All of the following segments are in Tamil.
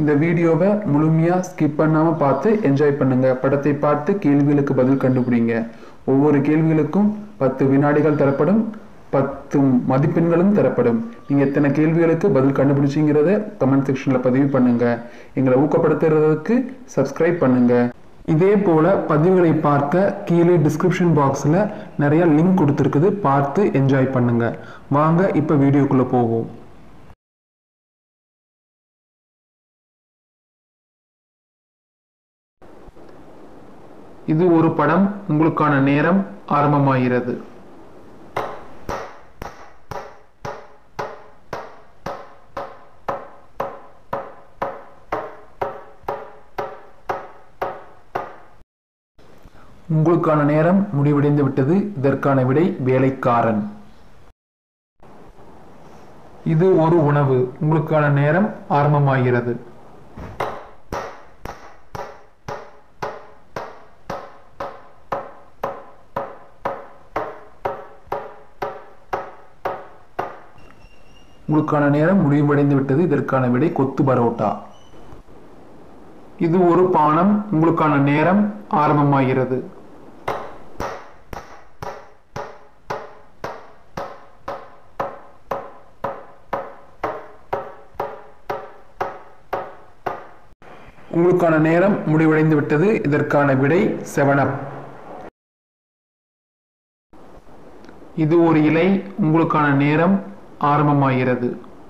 இந்த வீடியோவை முழுமையாக ஸ்கிப் பண்ணாமல் பார்த்து என்ஜாய் பண்ணுங்க படத்தை பார்த்து கேள்விகளுக்கு பதில் கண்டுபிடிங்க ஒவ்வொரு கேள்விகளுக்கும் பத்து வினாடிகள் தரப்படும் பத்து மதிப்பெண்களும் தரப்படும் நீங்கள் எத்தனை கேள்விகளுக்கு பதில் கண்டுபிடிச்சிங்கிறத கமெண்ட் செக்ஷனில் பதிவு பண்ணுங்க எங்களை ஊக்கப்படுத்துறதுக்கு சப்ஸ்கிரைப் பண்ணுங்க இதே போல பதிவுகளை பார்க்க கீழே டிஸ்கிரிப்ஷன் பாக்ஸில் நிறைய லிங்க் கொடுத்துருக்குது பார்த்து என்ஜாய் பண்ணுங்க வாங்க இப்போ வீடியோக்குள்ளே போவோம் இது ஒரு படம் உங்களுக்கான நேரம் ஆரம்பமாகிறது உங்களுக்கான நேரம் முடிவடைந்து விட்டது இதற்கான விடை வேலைக்காரன் இது ஒரு உணவு உங்களுக்கான நேரம் ஆரம்பமாகிறது உங்களுக்கான நேரம் முடிவடைந்து விட்டது இதற்கான விடை கொத்து பரோட்டா இது ஒரு பானம் உங்களுக்கான நேரம் ஆரம்பமாகிறது உங்களுக்கான நேரம் முடிவடைந்து விட்டது இதற்கான விடை செவனப் இது ஒரு இலை உங்களுக்கான நேரம் ஆரம்பமாகிறது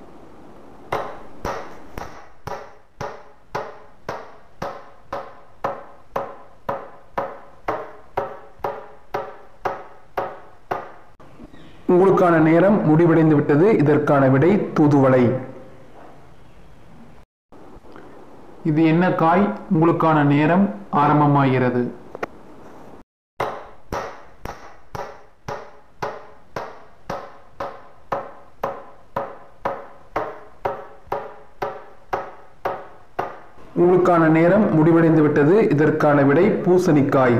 உங்களுக்கான நேரம் முடிவடைந்து விட்டது இதற்கான விடை தூதுவளை இது என்ன காய் உங்களுக்கான நேரம் ஆரம்பமாகிறது உங்களுக்கான நேரம் முடிவடைந்து விட்டது இதற்கான விடை பூசணிக்காய்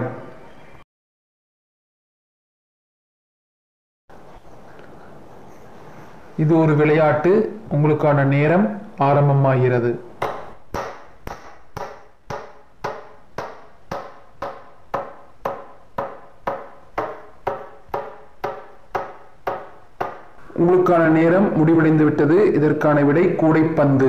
இது ஒரு விளையாட்டு உங்களுக்கான நேரம் ஆரம்பமாகிறது உங்களுக்கான நேரம் முடிவடைந்து விட்டது இதற்கான விடை கூடைப்பந்து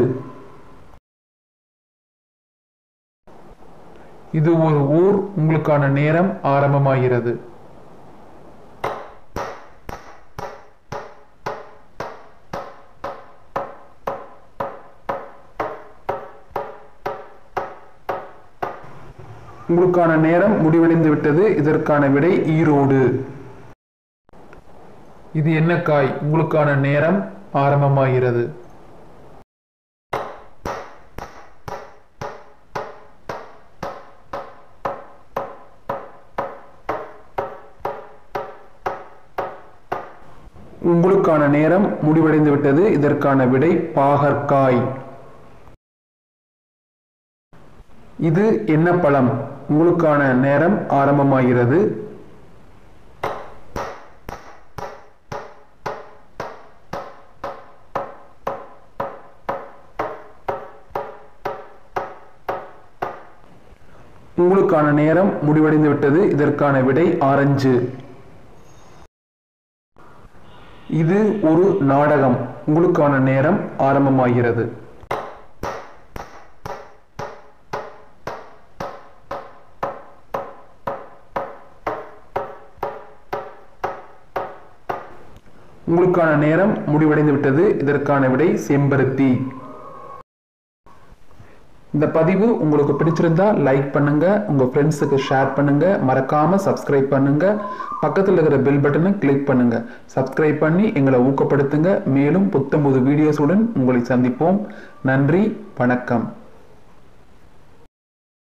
இது ஒரு ஊர் உங்களுக்கான நேரம் ஆரம்பமாகிறது உங்களுக்கான நேரம் முடிவடைந்து விட்டது இதற்கான விடை ஈரோடு இது என்ன காய் உங்களுக்கான நேரம் ஆரம்பமாகிறது உங்களுக்கான நேரம் முடிவடைந்து விட்டது இதற்கான விடை பாகற்காய் இது என்ன பழம் உங்களுக்கான நேரம் ஆரம்பமாகிறது உங்களுக்கான நேரம் முடிவடைந்து விட்டது இதற்கான விடை ஆரஞ்சு இது ஒரு நாடகம் உங்களுக்கான நேரம் ஆரம்பமாகிறது உங்களுக்கான நேரம் முடிவடைந்து விட்டது இதற்கான விடை செம்பருத்தி இந்த பதிவு உங்களுக்கு பிடிச்சிருந்தா லைக் பண்ணுங்க உங்க ஃப்ரெண்ட்ஸுக்கு ஷேர் பண்ணுங்க மறக்காம சப்ஸ்கிரைப் பண்ணுங்க பக்கத்தில் இருக்கிற பெல் பட்டனை கிளிக் பண்ணுங்க சப்ஸ்கிரைப் பண்ணி எங்களை ஊக்கப்படுத்துங்க மேலும் புத்தம்புது வீடியோஸுடன் உங்களை சந்திப்போம் நன்றி வணக்கம்